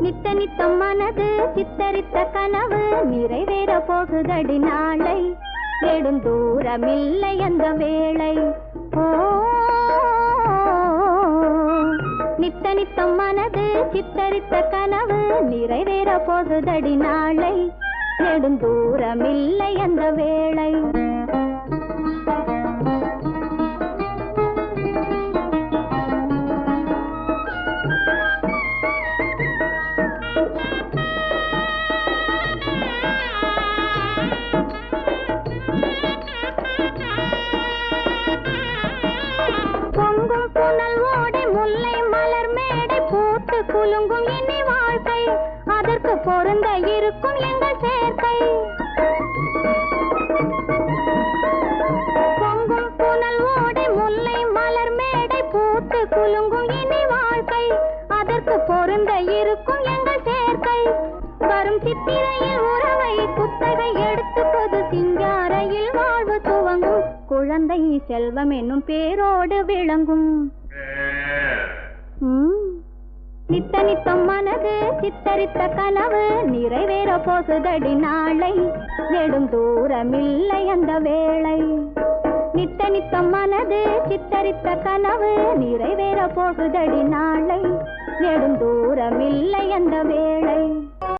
நித்த நித்தம் மனது சித்தரித்த கனவு நிறைவேற போகுதடி நாளை நெடும் தூரமில்லை அந்த வேளை ஓ நித்த நித்தம் மனது சித்தரித்த கனவு நிறைவேற போகுதடி நாளை நெடும் தூரமில்லை அந்த வேளை பொங்கும் புனல் ஓடை முல்லை மலர் மேடை பூத்து குலுங்கும் இனி வாழ்க்கை அதற்கு பொருந்த இருக்கும் எங்கள் சேர்க்கை பொங்கும் புனல் ஓடை முல்லை மலர் மேடை பூத்து குலுங்கும் இனி வாழ்க்கை அதற்கு பொருந்த இருக்கும் எங்கள் சேர்க்கை வரும் சித்திரையில் உறவை குத்தகை எடுத்து பொது சிங்காரையில் வாழ்வு துவங்கும் குழந்தை செல்வம் என்னும் பேரோடு விளங்கும் ம். நித்த நித்தம் மனது சித்தரித்த கனவு நிறைவேற போகுதடி நாளை நெடும் தூரமில்லை அந்த வேளை நித்த நித்தம் மனது சித்தரித்த கனவு நிறைவேற போகுதடி நாளை நெடும் தூரமில்லை அந்த வேளை